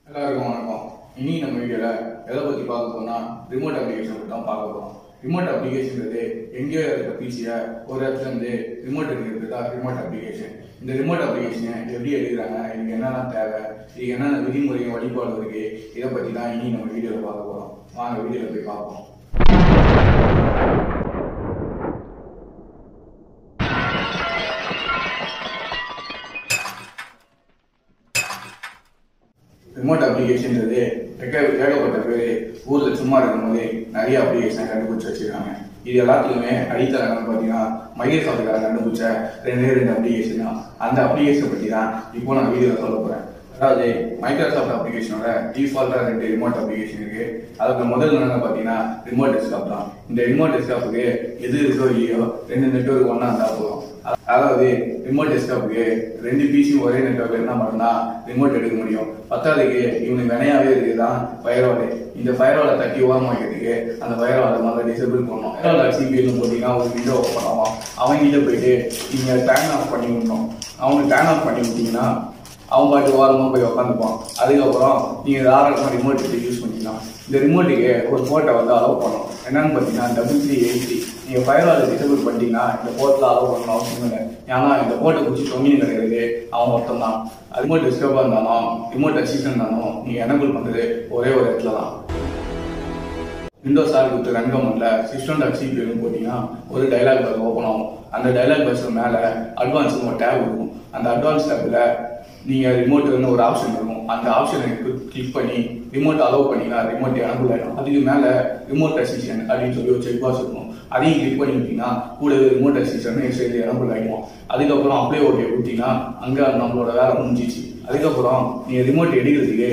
எல்லாருக்கும் வணக்கம் இனி நம்ம வீடியோவில் எதை பற்றி பார்க்க போனா ரிமோட் அப்ளிகேஷன் பற்றி தான் பார்க்க போகிறோம் ரிமோட் அப்ளிகேஷன்றது எங்கேயோ இருக்க பிசியை ஒரு இடத்துல இருந்து ரிமோட் எடுக்கிறது தான் ரிமோட் அப்ளிகேஷன் இந்த ரிமோட் அப்ளிகேஷனை எப்படி எடுக்கிறாங்க இதுக்கு என்னென்ன தேவை இதுக்கு என்னென்ன விதிமுறையும் வழிபாடு இருக்கு இதை பற்றி தான் இனி நம்ம வீடியோவில் பார்க்க போகிறோம் வாங்க வீடியோவில் போய் பார்ப்போம் ரிமோட் அப்ளிகேஷன்றது ஏக- ஏகப்பட்ட பேர் ஊர்ல சும்மா இருக்கும்போது நிறைய அப்ளிகேஷன் கண்டுபிடிச்சு வச்சிருக்காங்க இது எல்லாத்துக்குமே அடித்தளம் பார்த்தீங்கன்னா மைக்ரோசாஃப்ட்காரன் கண்டுபிடிச்ச ரெண்டே ரெண்டு அப்ளிகேஷன் தான் அந்த அப்ளிகேஷன் பற்றி தான் இப்போ நான் வீடியோவில் சொல்ல போறேன் அதாவது மைக்ரோசாஃப்ட் அப்ளிகேஷனோட டிஃபால்ட்டா ரெண்டு ரிமோட் அப்ளிகேஷன் இருக்கு அதுக்கு முதல் என்னன்னு பார்த்தீங்கன்னா ரிமோட் டெஸ்க்டாப் தான் இந்த ரிமோட் டெஸ்க்டாப்புக்கு எது இருக்கோ இல்லையோ ரெண்டு நெட்வொர்க் ஒன்றா இருந்தால் போதும் அதாவது ரிமோட் டெஸ்க்டாப்புக்கு ரெண்டு பிசியும் ஒரே நெட்வொர்க்ல என்ன பண்ணா ரிமோட் எடுக்க முடியும் பத்தாவதுக்கு இவனுக்கு வினையாவே இருக்குதான் ஃபயர்வால் இந்த ஃபயர்வாலை தட்டி ஓரம் வைக்கிறதுக்கு அந்த ஃபயர்வாலை முதல்ல டிசேபிள் பண்ணணும் ஃபயர்வால் சிபிஎல் போட்டீங்கன்னா ஒரு விண்டோ ஓப்பன் ஆகும் அவங்க கிட்ட போயிட்டு நீங்க டேன் ஆஃப் பண்ணி விடணும் அவங்க டேன் ஆஃப் பண்ணி விட்டீங்கன்னா அவன் பாட்டு ஓரமாக போய் உட்காந்துப்பான் அதுக்கப்புறம் நீங்க தாராளமாக ரிமோட் எடுத்து யூஸ் பண்ணிக்கலாம் இந்த ரிமோட்டுக்கு ஒரு போர்ட்டை வந்து அலோவ் பண்ணணும் என்னன்னு பார்த்தீங்கன்னா டபுள் த்ரீ எயிட் த்ரீ நீங்க ஃபயர்வால் டிசேபிள் பண்ணிட்டீங்கன்னா இந்த போர்ட்டில் அலோவ் பண்ணணும் அவசியம் இல்லை ஏன்னா இந்த போர்ட்டை பிடிச்சி தொங்கினு கிடையாது அவன் ஒருத்தன் தான் ரிமோட் டிஸ்டர்பாக இருந்தாலும் ரிமோட் அசிஸ்டன்ட் இருந்தாலும் நீங்க எனபிள் பண்றது ஒரே ஒரு இடத்துல தான் விண்டோஸ் ஆர் வித் ரன் கமெண்ட்ல சிஸ்டம் டாட் சிபிஎல் போட்டீங்கன்னா ஒரு டைலாக் பாக்ஸ் ஓப்பன் ஆகும் அந்த டைலாக் பாக்ஸ் மேல அட்வான்ஸ் ஒரு டேப் இருக்கும் அந்த அட்வான்ஸ் டேப்ல நீங்க ரிமோட்னு ஒரு ஆப்ஷன் இருக்கும் அந்த ஆப்ஷனை கிளிக் பண்ணி ரிமோட் அலோவ் பண்ணிங்கன்னா ரிமோட் எனபிள் ஆயிடும் அதுக்கு மேல ரிமோட் அசிஸ்டன்ட் அப்படின்னு சொல்லி ஒரு செக் பாக்ஸ் இருக்கும் அதையும் கிளிக் பண்ணி விட்டீங்கன்னா கூட ரிமோட் அசிஸ்டன்ட் சேர்ந்து எனபிள் ஆகிடும் அதுக்கப்புறம் அப்ளை ஓகே கொடுத்தீங்கன்னா அங்க நம்மளோட வேலை முடிஞ்சிச்சு அதுக்கப்புறம் நீங்க ரிமோட் எடுக்கிறதுக்கு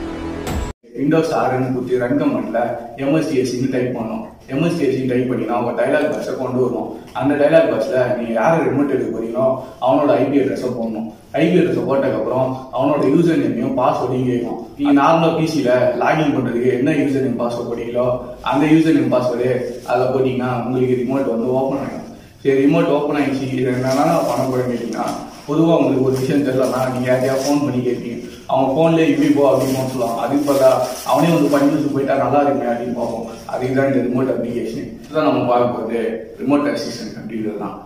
விண்டோஸ் ஆர்னு கொடுத்து ரன் கமெண்ட்ல எம்எஸ்டிஎஸ்சின்னு டைப் பண்ணணும் எம்எஸ்டிஎஸ்சின்னு டைப் பண்ணினா அவங்க டைலாக் பாக்ஸை கொண்டு வரும் அந்த டைலாக் பாக்ஸ்ல நீங்க யாரை ரிமோட் எடுக்க போறீங்களோ அவனோட ஐபி அட்ரஸை போடணும் ஐபி அட்ரஸை போட்டதுக்கப்புறம் அவனோட யூசர் நேமையும் பாஸ்வேர்டையும் கேட்கும் நீங்க நார்மலா பிசில லாகின் பண்றதுக்கு என்ன யூசர் நேம் பாஸ்வேர்ட் போட்டீங்களோ அந்த யூசர் நேம் பாஸ்வேர்டு அதில் போட்டீங்கன்னா உங்களுக்கு ரிமோட் வந்து ஓப்பன் ஆகிடும் சரி ரிமோட் ஓப்பன் ஆயிடுச்சு இது என்னன்னா பண்ண போறேன்னு கேட்டீங்கன்னா பொதுவா உங்களுக்கு ஒரு விஷயம் தெரியலன்னா நீங்க யாரையா ஃபோன் பண்ணி கேட்பீங்க அவங்க போன்ல இப்படி போ அப்படின்னு சொல்லுவாங்க அதுக்கு பார்த்தா அவனே வந்து பண்ணி வச்சு போயிட்டா நல்லா இருக்குமே அப்படின்னு பார்ப்போம் அதுக்கு தான் இந்த ரிமோட் அப்ளிகேஷன் இதுதான் நம்ம பார்க்க போகிறது ரிமோட் அசிஸ்டன்ட் அப்படிங்கிறது தான்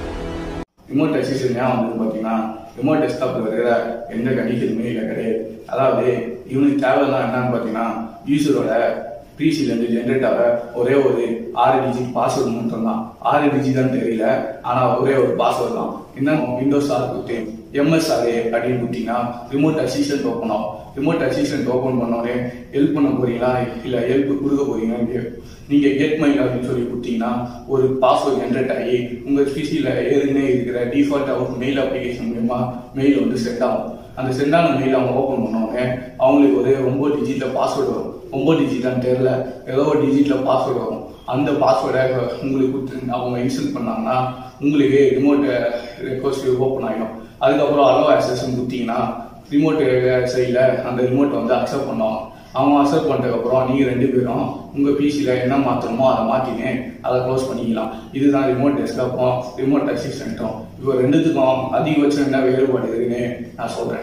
ரிமோட் அசிஸ்டன்ட் ஏன் வந்து பார்த்தீங்கன்னா ரிமோட் டெஸ்க்டாப்ல இருக்கிற எந்த கண்டிஷனுமே இல்லை கிடையாது அதாவது இவனுக்கு தேவைலாம் என்னன்னு பார்த்தீங்கன்னா யூசரோட பிசில இருந்து ஜென்ரேட் ஆகிற ஒரே ஒரு ஆறு டிஜிட் பாஸ்வேர்டு மட்டும் தான் ஆறு டிஜிட் தான் தெரியல ஆனா ஒரே ஒரு பாஸ்வேர்டு தான் என்ன விண்டோஸ் ஆர் கொடுத்து எம்எஸ்ஆர்ஏ அப்படின்னு கொடுத்தீங்கன்னா ரிமோட் அசிஸ்டன்ட் ஓப்பன் ஆகும் ரிமோட் அசிஸ்டன்ட் ஓப்பன் பண்ணோடனே ஹெல்ப் பண்ண போறீங்களா இல்ல ஹெல்ப் கொடுக்க போறீங்களான்னு கேக்கும். நீங்க கெட் மைல் அப்படின்னு சொல்லி கொடுத்தீங்கன்னா ஒரு பாஸ்வேர்ட் ஜென்ரேட் ஆகி உங்க பிசில ஏற்கனவே இருக்கிற டிஃபால்ட் ஒரு மெயில் அப்ளிகேஷன் மூலமா மெயில் வந்து சென்ட் ஆகும் அந்த சென்ட் ஆன மெயில் அவங்க ஓப்பன் பண்ணோடனே அவங்களுக்கு ஒரு ஒன்பது டிஜிட்ல பாஸ்வேர்டு வரும் ஒன்பது டிஜிட்டான்னு தெரியல ஏதோ ஒரு டிஜிட்ல பாஸ்வேர்டு வரும் அந்த பாஸ்வேர்டை உங்களுக்கு கொடுத்து அவங்க இன்ஸ்டால் பண்ணாங்கன்னா உங்களுக்கு ரிமோட் ரெக்வஸ்ட் ஓப்பன் ஆகிடும் அதுக்கப்புறம் அலோ ஆக்சஸ் கொடுத்தீங்கன்னா ரிமோட் சைடில் அந்த ரிமோட் வந்து அக்செப்ட் பண்ணுவாங்க அவங்க அக்செப்ட் பண்ணதுக்கப்புறம் நீங்கள் ரெண்டு பேரும் உங்கள் பிசியில் என்ன மாற்றணுமோ அதை மாற்றினே அதை க்ளோஸ் பண்ணிக்கலாம் இதுதான் ரிமோட் டெஸ்க்டாப்பும் ரிமோட் அசிஸ்டண்ட்டும் இப்போ ரெண்டுத்துக்கும் அதிகபட்சம் என்ன வேறுபாடு இருக்குன்னு நான் சொல்கிறேன்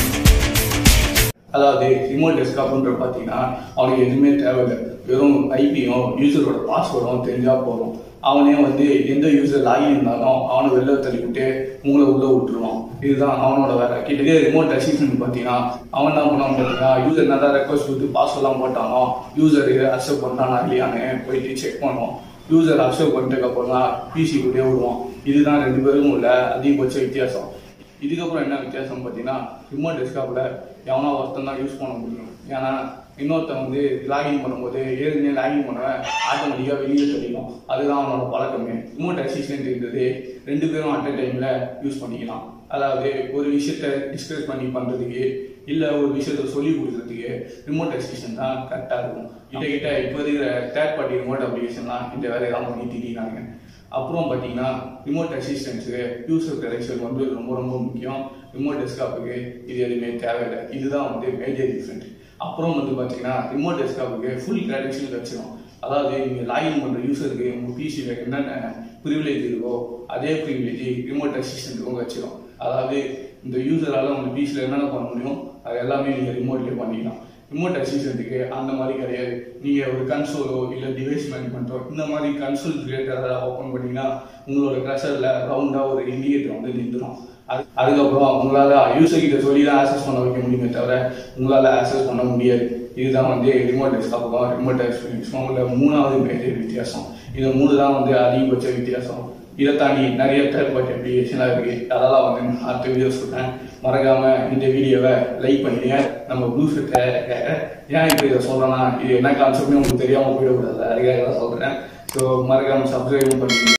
அதாவது ரிமோட் டெஸ்க்டாப்ன்ற பார்த்தீங்கன்னா அவனுக்கு எதுவுமே தேவையில்லை வெறும் ஐபியும் யூசரோட பாஸ்வேர்டும் தெரிஞ்சா போதும் அவனே வந்து எந்த யூசர் லாகின் இருந்தாலும் அவனை வெளில தள்ளி விட்டு மூளை உள்ள விட்டுருவான் இதுதான் அவனோட வேலை கிட்டத்தட்ட ரிமோட் அசிஸ்டன்ட் பார்த்தீங்கன்னா அவன் என்ன பண்ணான் பார்த்தீங்கன்னா யூசர் நல்லா ரெக்வஸ்ட் கொடுத்து பாஸ்வேர்ட்லாம் போட்டானோ யூசர் அக்செப்ட் பண்ணானா இல்லையான்னு போயிட்டு செக் பண்ணுவோம் யூசர் அக்செப்ட் பண்ணிட்டதுக்கு அப்புறம் தான் பிசி கூடயே விடுவான் இதுதான் ரெண்டு பேரும் உள்ள அதிகபட்ச வித்தியாசம் இதுக்கப்புறம் என்ன வித்தியாசம் பார்த்தீங்கன்னா ரிமோட் டெஸ்க்டாப்பில் எவனா ஒருத்தன் தான் யூஸ் பண்ண முடியும் ஏன்னா இன்னொருத்தன் வந்து லாகின் பண்ணும்போது ஏற்கனவே லாகின் பண்ணவன் ஆட்டோமேட்டிக்காக வெளியே தெளிக்கும் அதுதான் அவனோட பழக்கமே ரிமோட் அசிஸ்டன்ட் இருந்தது ரெண்டு பேரும் அட் அ டைமில் யூஸ் பண்ணிக்கலாம் அதாவது ஒரு விஷயத்த டிஸ்கஸ் பண்ணி பண்ணுறதுக்கு இல்லை ஒரு விஷயத்த சொல்லி கொடுக்குறதுக்கு ரிமோட் அசிஸ்டன்ட் தான் கரெக்டாக இருக்கும் கிட்ட கிட்ட இப்போ இருக்கிற தேர்ட் பார்ட்டி ரிமோட் அப்ளிகேஷன்லாம் இந்த வேலையெல்லாம் பண்ணி திரிகிறாங்க அப்புறம் பார்த்தீங்கன்னா ரிமோட் அசிஸ்டன்ஸுக்கு யூசர் கரெக்ஷன் வந்து ரொம்ப ரொம்ப முக்கியம் ரிமோட் டெஸ்க்டாப்புக்கு இது எதுவுமே தேவையில்லை இதுதான் வந்து மேஜர் டிஃப்ரெண்ட் அப்புறம் வந்து பார்த்தீங்கன்னா ரிமோட் டெஸ்க்டாப்புக்கு ஃபுல் கிரெடென்ஷியல் வச்சிடும் அதாவது நீங்கள் லாகின் பண்ணுற யூசருக்கு உங்கள் பிசியில் என்னென்ன ப்ரிவிலேஜ் இருக்கோ அதே ப்ரிவிலேஜ் ரிமோட் அசிஸ்டன்ட்டுக்கும் வச்சிடும் அதாவது இந்த யூசரால் உங்கள் பிசியில் என்னென்ன பண்ண முடியும் அது எல்லாமே நீங்கள் ரிமோட்லேயே பண்ணிக்கலாம் ரிமோட் அசிஸ்டண்ட்டுக்கு அந்த மாதிரி கிடையாது நீங்கள் ஒரு கன்சோலோ இல்லை டிவைஸ் மேனேஜ்மெண்ட்டோ இந்த மாதிரி கன்சோல் ரிலேட்டடாக ஓப்பன் பண்ணீங்கன்னா உங்களோட ப்ரெஷரில் ரவுண்டாக ஒரு இண்டிகேட்டர் வந்து நின்றுடும் அது அதுக்கப்புறம் உங்களால் யூசர் கிட்ட சொல்லி தான் ஆக்சஸ் பண்ண வைக்க முடியுமே தவிர உங்களால் ஆக்சஸ் பண்ண முடியாது இதுதான் வந்து ரிமோட் டெஸ்க்டாப்புக்கும் ரிமோட் எக்ஸ்பீரியன்ஸும் உள்ள மூணாவது மேஜர் வித்தியாசம் இது மூணு தான் வந்து அதிகபட்ச வித்தியாசம் இதை தாண்டி நிறைய தேர்ட் பார்ட்டி அப்ளிகேஷன்லாம் இருக்கு அதெல்லாம் வந்து நான் அடுத்த வீடியோ சொல்றேன் மறக்காம இந்த வீடியோவை லைக் பண்ணிடுங்க நம்ம ப்ளூஃபிட்டை ஏன் இப்போ இதை சொல்றேன்னா இது என்ன கான்செப்ட்னு உங்களுக்கு தெரியாம போயிடக்கூடாது அதுக்காக தான் சொல்றேன் ஸோ மறக்காம சப்ஸ்கிரைபும் பண்ணிடுங்க